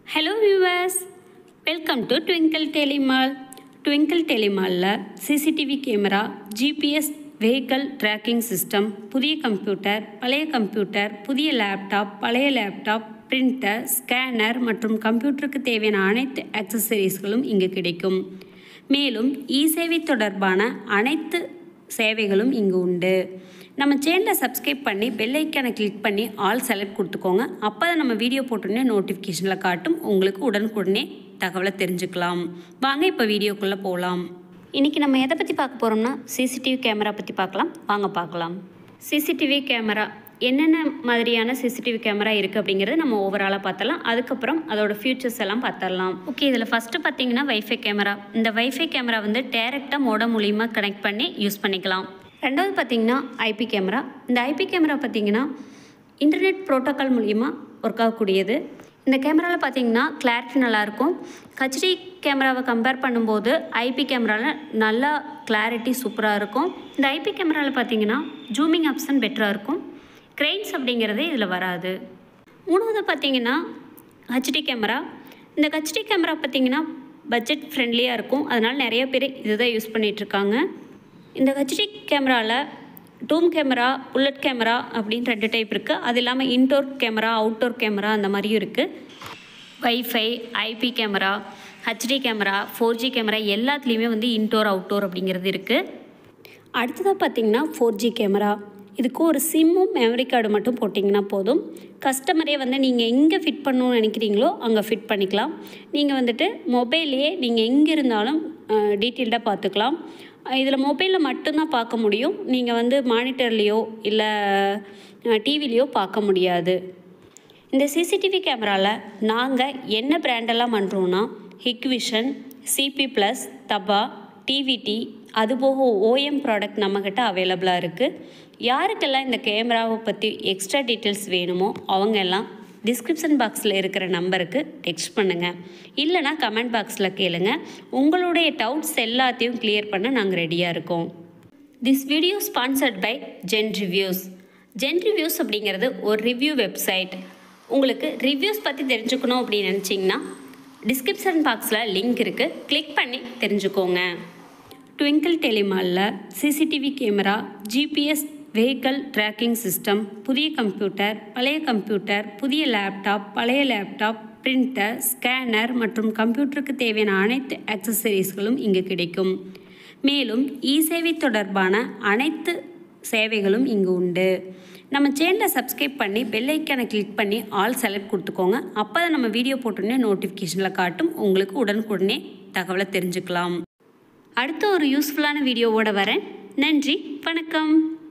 hello viewers welcome to Twinkle Telemall Twinkle டெலிமாலில் CCTV camera GPS vehicle tracking system புதிய computer பழைய computer புதிய laptop பழைய laptop printer scanner மற்றும் கம்ப்யூட்டருக்கு தேவையான அனைத்து அக்சசரிஸ்களும் இங்கு கிடைக்கும் மேலும் இ சேவை தொடர்பான அனைத்து சேவைகளும் இங்கு உண்டு நம்ம சேனலை சப்ஸ்கிரைப் பண்ணி பெல் ஐக்கானை கிளிக் பண்ணி ஆல் செலக்ட் கொடுத்துக்கோங்க அப்போ தான் நம்ம வீடியோ போட்டோன்னே நோட்டிஃபிகேஷனில் காட்டும் உங்களுக்கு உடனுக்குடனே தகவலை தெரிஞ்சுக்கலாம் வாங்க இப்போ வீடியோக்குள்ளே போகலாம் இன்றைக்கி நம்ம எதை பற்றி பார்க்க போகிறோம்னா சிசிடிவி கேமரா பற்றி பார்க்கலாம் வாங்க பார்க்கலாம் சிசிடிவி கேமரா என்னென்ன மாதிரியான சிசிடிவி கேமரா இருக்குது அப்படிங்கிறத நம்ம ஓவராலாக பார்த்தலாம் அதுக்கப்புறம் அதோட ஃபியூச்சர்ஸ் எல்லாம் பார்த்துடலாம் ஓகே இதில் ஃபஸ்ட்டு பார்த்தீங்கன்னா வைஃபை கேமரா இந்த வைஃபை கேமரா வந்து டேரெக்டாக மோட மூலியமாக கனெக்ட் பண்ணி யூஸ் பண்ணிக்கலாம் ரெண்டாவது பார்த்தீங்கன்னா ஐபி கேமரா இந்த ஐபி கேமரா பார்த்தீங்கன்னா இன்டர்நெட் ப்ரோட்டோக்கால் மூலியமாக ஒர்க் ஆகக்கூடியது இந்த கேமராவில் பார்த்தீங்கன்னா கிளாரிட்டி நல்லாயிருக்கும் ஹச்டி கேமராவை கம்பேர் பண்ணும்போது ஐபி கேமராவில் நல்லா கிளாரிட்டி சூப்பராக இருக்கும் இந்த ஐபி கேமராவில் பார்த்தீங்கன்னா ஜூமிங் ஆப்ஷன் பெட்டராக இருக்கும் கிரெயின்ஸ் அப்படிங்கிறது இதில் வராது மூணாவது பார்த்தீங்கன்னா ஹச்டி கேமரா இந்த ஹச்டி கேமரா பார்த்தீங்கன்னா பட்ஜெட் ஃப்ரெண்ட்லியாக இருக்கும் அதனால் நிறைய பேர் இதுதான் யூஸ் பண்ணிகிட்ருக்காங்க இந்த ஹச்டி கேமராவில் டூம் கேமரா புல்லட் கேமரா அப்படின்னு ரெண்டு டைப் இருக்குது அது இல்லாமல் இன்டோர் கேமரா அவுட்டோர் கேமரா அந்த மாதிரியும் இருக்குது wifi IP camera HD camera four G camera எல்லாத்துலேயுமே வந்து இன்டோர் அவுட்டோர் அப்படிங்கிறது இருக்குது அடுத்ததாக பார்த்தீங்கன்னா ஃபோர் ஜி கேமரா இதுக்கு ஒரு சிம்மும் மெமரி கார்டு மட்டும் போட்டிங்கன்னா போதும் கஸ்டமரே வந்து நீங்கள் எங்கே ஃபிட் பண்ணணும்னு நினைக்கிறீங்களோ அங்கே ஃபிட் பண்ணிக்கலாம் நீங்கள் வந்துட்டு மொபைல்லையே நீங்கள் எங்கே இருந்தாலும் டீட்டெயில்டாக பார்த்துக்கலாம் இதில் மொபைலில் மட்டும்தான் பார்க்க முடியும் நீங்கள் வந்து மானிட்டர்லேயோ இல்லை டிவிலேயோ பார்க்க முடியாது இந்த சிசிடிவி கேமராவில் நாங்கள் என்ன பிராண்டெல்லாம் பண்ணுறோன்னா ஹிக்விஷன் சிபி ப்ளஸ் தபா டிவிடி அதுபோக ஓஎம் ப்ராடக்ட் நம்மக்கிட்ட அவைலபிளாக இருக்குது யாருக்கெல்லாம் இந்த கேமராவை பற்றி எக்ஸ்ட்ரா டீட்டெயில்ஸ் வேணுமோ அவங்க எல்லாம் டிஸ்கிரிப்ஷன் பாக்ஸில் இருக்கிற நம்பருக்கு டெக்ஸ்ட் பண்ணுங்கள் இல்லைனா கமெண்ட் பாக்ஸில் கேளுங்க உங்களுடைய டவுட்ஸ் எல்லாத்தையும் கிளியர் பண்ண நாங்கள் ரெடியாக இருக்கோம் this video sponsored by Zen reviews Zen reviews அப்படிங்கிறது ஒரு ரிவ்யூ வெப்சைட் உங்களுக்கு ரிவ்யூஸ் பற்றி தெரிஞ்சுக்கணும் அப்படின்னு நினச்சிங்கன்னா டிஸ்கிரிப்ஷன் பாக்ஸில் லிங்க் இருக்குது கிளிக் பண்ணி தெரிஞ்சுக்கோங்க ட்விங்கிள் டெலிமாலில் CCTV camera GPS vehicle tracking system புதிய கம்ப்யூட்டர் பழைய கம்ப்யூட்டர் புதிய லேப்டாப் பழைய லேப்டாப் பிரிண்டர் ஸ்கேனர் மற்றும் கம்ப்யூட்டருக்கு தேவையான அனைத்து அக்சசரிஸ்களும் இங்கு கிடைக்கும் மேலும் இ சேவை தொடர்பான அனைத்து சேவைகளும் இங்கு உண்டு நம்ம சேனலை சப்ஸ்கிரைப் பண்ணி பெல் ஐக்கானை கிளிக் பண்ணி ஆல் செலக்ட் கொடுத்துக்கோங்க அப்போ தான் நம்ம வீடியோ போட்டோன்னே நோட்டிஃபிகேஷனில் காட்டும் உங்களுக்கு உடனுக்குடனே தகவலை தெரிஞ்சுக்கலாம் அடுத்த ஒரு யூஸ்ஃபுல்லான வீடியோவோட வரேன் நன்றி வணக்கம்